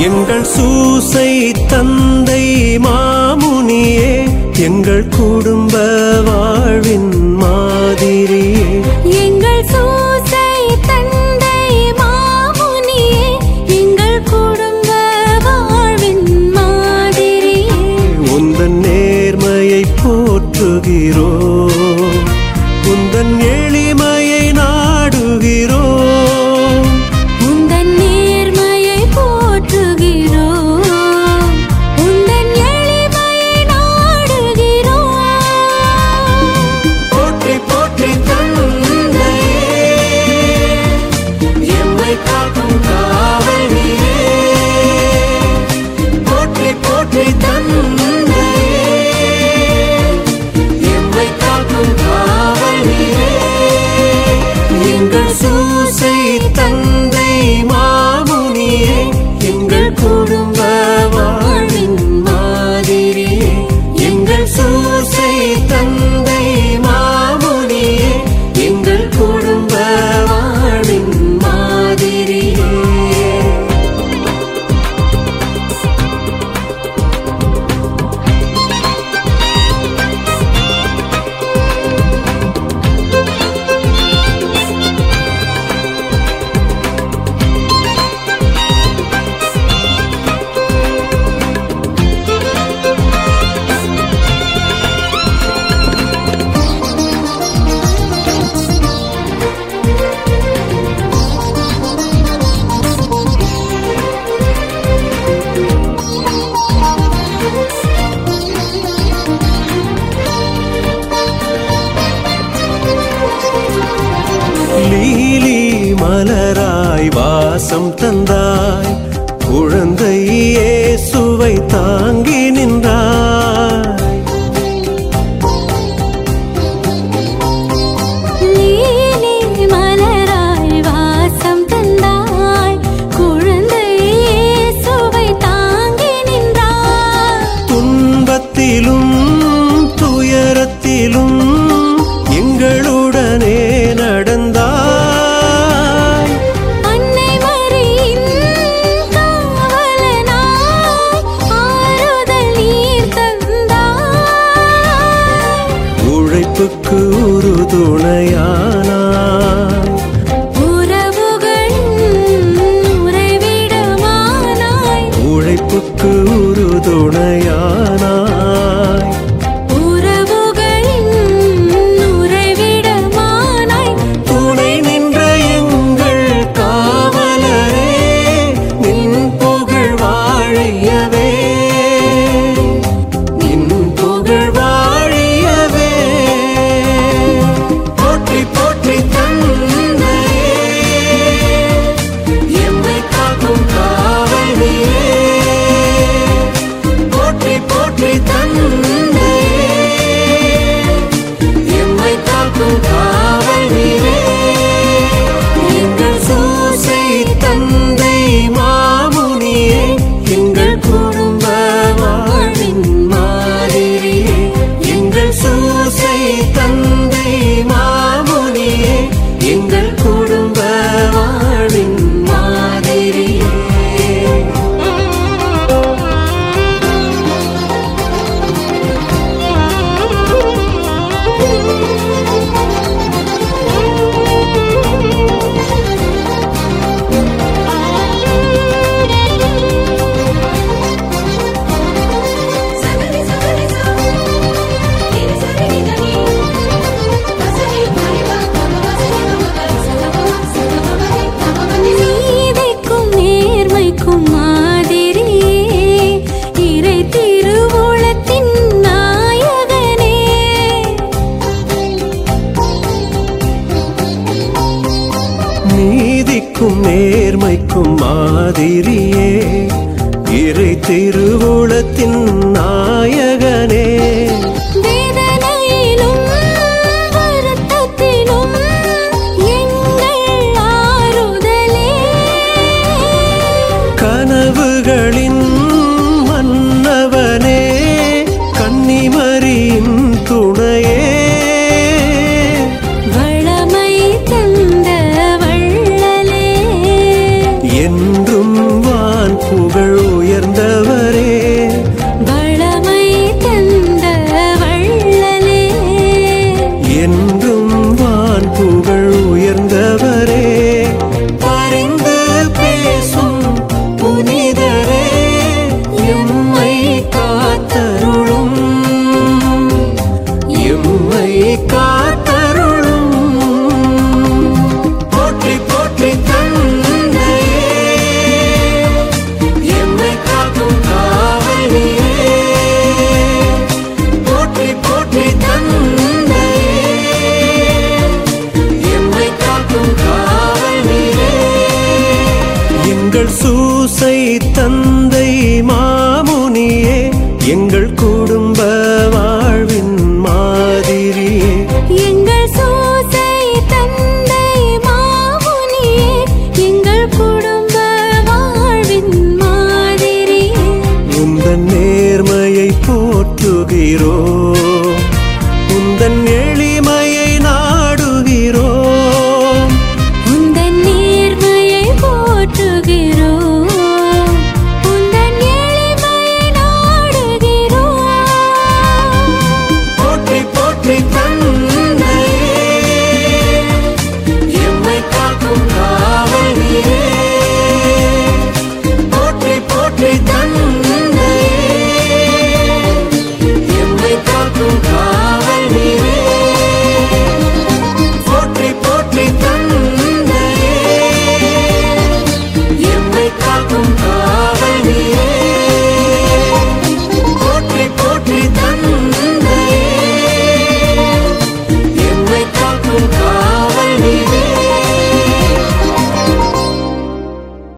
எங்கள் சூசை தந்தை மாமுனியே எங்கள் குடும்ப வாழ்வின் மாதிரியே எங்கள் சூசை தந்தை மாமுனியே எங்கள் குடும்ப வாழ்வின் மாதிரியே உந்தன் நேர்மையை போற்றுகிறோம் உந்தன் எளிமையை நாடுகிறோம் உந்தன் நேர்மையை போற்றுகிறோம் உந்தன் எளிமையை நாடுகிறோம் போற்றி போற்றி தந்தையே எம்மை காக்கும் காவல் நீரே போற்றி போற்றி தந்தையே எம்மை காக்கும் காவல் நீரே எங்கள் சூசை தந்தை மாமுனியே எங்கள் குடும்ப வாழ்வின் மாதிரியே எங்கள் சூசை தந்தை மாமுனியே எங்கள் குடும்ப வாழ்வின் மாதிரியே லீலி மலராய் வாசம் தந்தாய் குழந்தை இயேசுவை தாங்கி நின்றாய் நீலி மலராய் வாசம் தந்தாய் குழந்தை இயேசுவை தாங்கி நின்றாய் துன்பத்திலும் துயரத்திலும் எங்களுடனே நடந்தாய் அன்னை மரியின் காவலனாய் ஆறுதல் நீர் தந்தாய் உழைப்புக்கு ஒரு துணையானாய் உறவுகளின் உறைவிடமானாய் உழைப்புக்கு ஒரு துணையானாய் உறவுகளின் உறைவிடமானாய் துணை நின்ற எங்கள் காவலரே நின் புகழ் வாழியவே நின் புகழ் வாழியவே போற்றி போற்றி தந்தையே எம்மை காக்கும் காவல் நீரே போற்றி போற்றி தந்தையே எம்மை காக்கும் காவல் நீரே எங்கள் சூசை தந்தை மாமுனியே எங்கள் குடும்ப வாழ்வின் மாதிரியே எங்கள் சூசை தந்தை மாமுனியே எங்கள் குடும்ப வாழ்வின் மாதிரியே நீதிக்கும் நேர்மைக்கும் மாதிரியே இறை திருவுளத்தின் நாயகனே நீதிக்கும் நேர்மைக்கும் மாதிரியே இறை திருவுளத்தின் நாயகனே வேதனையிலும் வருத்தத்திலும் எங்கள் ஆறுதலே கனவுகளின் மன்னவனே கன்னிமரியின் துணையே வளமை தந்த வள்ளலே என்றும் வா எங்கள் சூசை தந்தை மாமுனியே எங்கள் குடும்ப வாழ்வின் மாதிரியே எங்கள் சூசை தந்தை மாமுனியே எங்கள் குடும்ப வாழ்வின் மாதிரியே உந்தன் நேர்மையை போற்றுகிறோ உந்தன்